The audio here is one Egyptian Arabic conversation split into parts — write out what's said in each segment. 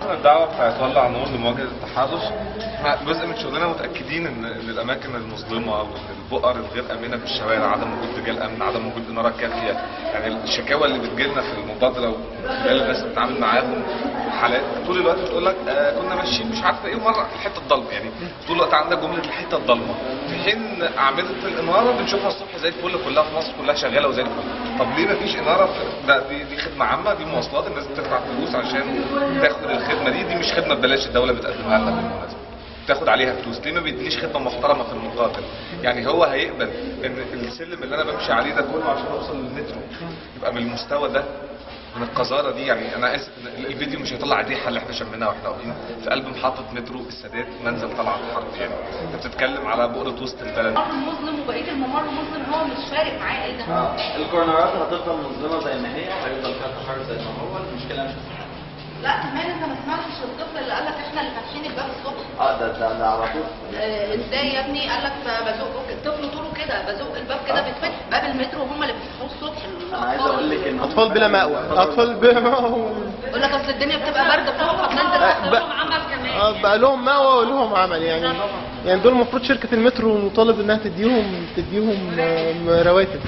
اصلا الدعوه بتاعت ولع نور لمواجهه التحرش احنا جزء من شغلنا متاكدين ان ان الاماكن المظلمه او ان البؤر الغير امنه في الشوارع عدم وجود رجال امن عدم وجود اناره كافيه يعني الشكاوى اللي بتجيلنا في المبادره وخلال الناس اللي بتتعامل معاهم حالات طول الوقت بتقول لك آه كنا ماشيين مش عارفه ايه ومره في الحته الضلمه يعني طول الوقت عندك جمله الحته الضلمه في حين اعمده الاناره بنشوفها الصبح زي الفل كلها في مصر كلها شغاله وزي الفل طب ليه مفيش اناره في ده دي, دي خدمه عامه دي مواصلات الناس بتدفع فلوس عشان تاخد الخدمه دي دي مش خدمه ببلاش الدوله بتقدمها لنا بالمناسبه تاخد عليها فلوس ليه ما بيدينيش خدمه محترمه في المقابل يعني هو هيقبل ان السلم اللي انا بمشي عليه ده كله عشان اوصل للمترو يبقى من المستوى ده من القذاره دي يعني انا اسف إن الفيديو مش هيطلع الريحه اللي احنا شميناها واحنا واقفين في قلب محطه مترو السادات منزل طلعت حرب يعني انت بتتكلم على بؤره وسط البلد الممر مظلم وبقيه الممر مظلم هو مش فارق معاه ايه ده اه الكورنرات هتفضل مظلمه زي ما هي وهيفضل فيها تحرك زي ما هو المشكله مش هتتحل. لا كمان انت ما سمعتش الطفل اللي قال لك احنا اللي فاتحين الباب الصبح اه ده ده ده على طول آه، ازاي يا ابني قال لك بزق الطفل طوله كده بزق الباب كده بيتفتح باب المترو هم اللي بيفتحوه الصبح انا عايز اقول لك ان اطفال بلا مأوى اطفال بلا مأوى يقول لك اصل الدنيا بتبقى برد فوق فبننزل آه، نحط بقى- لهم عمل كمان آه، بقى لهم مأوى ولهم عمل يعني يعني دول المفروض شركة المترو مطالب انها تديهم تديهم آه، رواتب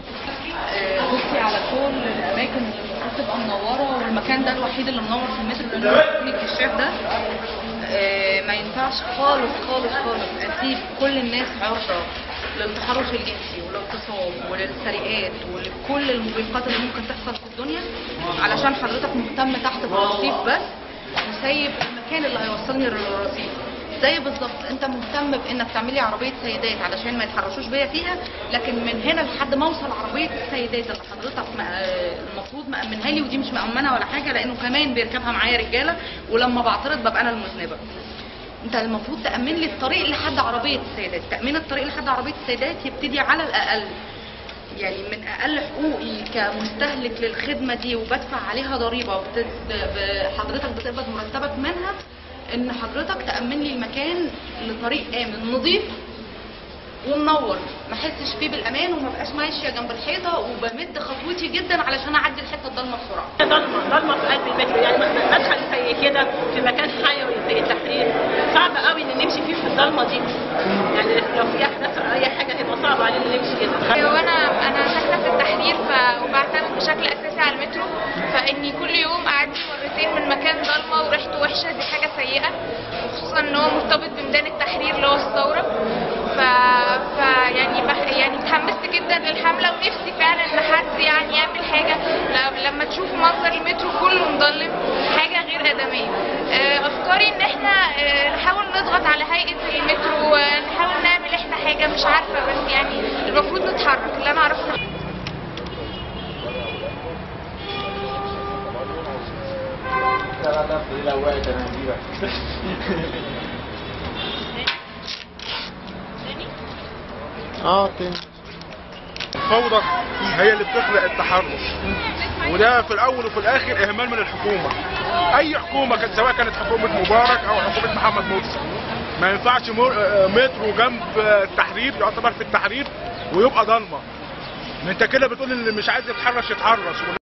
آه، بصي على كل الاماكن اللي المفروض تبقى منوره والمكان ده الوحيد اللي منور في المترو اللي هو الكشاف ده آه، ما ينفعش خالص خالص خالص اسيب كل الناس عرضه للتحرش الجنسي والاغتصاب وللسرقات ولكل الموبقات اللي ممكن تحصل في الدنيا علشان حضرتك مهتم تحت بالرصيف بس وسايب المكان اللي هيوصلني للرصيف زي بالظبط انت مهتم بانك تعملي عربيه سيدات علشان ما يتحرشوش بيا فيها لكن من هنا لحد ما اوصل عربيه السيدات اللي حضرتك م- آه، المفروض مأمنها لي ودي مش مأمنها ولا حاجه لانه كمان بيركبها معايا رجاله ولما بعترض ببقى انا المذنبه انت المفروض تأمن لي الطريق لحد عربيه السيدات تأمين الطريق لحد عربيه السيدات يبتدي على الاقل يعني من اقل حقوقي كمستهلك للخدمه دي وبدفع عليها ضريبه وبت- ب- حضرتك بتقبض مرتبك منها ان حضرتك تامن لي المكان لطريق امن نظيف ومنور ما احسش فيه بالامان وما بقاش ماشيه جنب الحيطه وبمد خطوتي جدا علشان اعدي الحته الضلمه بسرعه ضلمه ضلمه في قلب المترو يعني مدخل زي كده في مكان حيوي زي التحرير صعب قوي ان نمشي فيه في الضلمه دي يعني لو في احداث او اي حاجه هيبقى صعب علينا نمشي كده وانا انا ساكنه في التحرير ف... وبعتمد بشكل اساسي على المترو فاني كل يوم اعدي مرتين من مكان ضلمه وريحته وحشه دي حاجه سيئه وخصوصا ان هو مرتبط بميدان التحرير اللي هو الثوره ف... ف يعني بح... يعني اتحمست جدا للحمله ونفسي فعلا ان حد يعني يعمل حاجه ل- لما تشوف منظر المترو كله مظلم حاجه غير ادميه آه، افكاري ان احنا آه، نحاول نضغط على هيئه المترو آه، نحاول نعمل احنا حاجه مش عارفه بس يعني المفروض نتحرك اللي انا اعرفه إن اه تاني الفوضى هي اللي بتخلق التحرش وده في الاول وفي الاخر اهمال من الحكومه اي حكومه كانت سواء كانت حكومه مبارك او حكومه محمد مرسي ما ينفعش مر- آه، مترو جنب آه، التحرير يعتبر في التحرير ويبقى ضلمه ما انت كده بتقول اللي مش عايز يتحرش يتحرش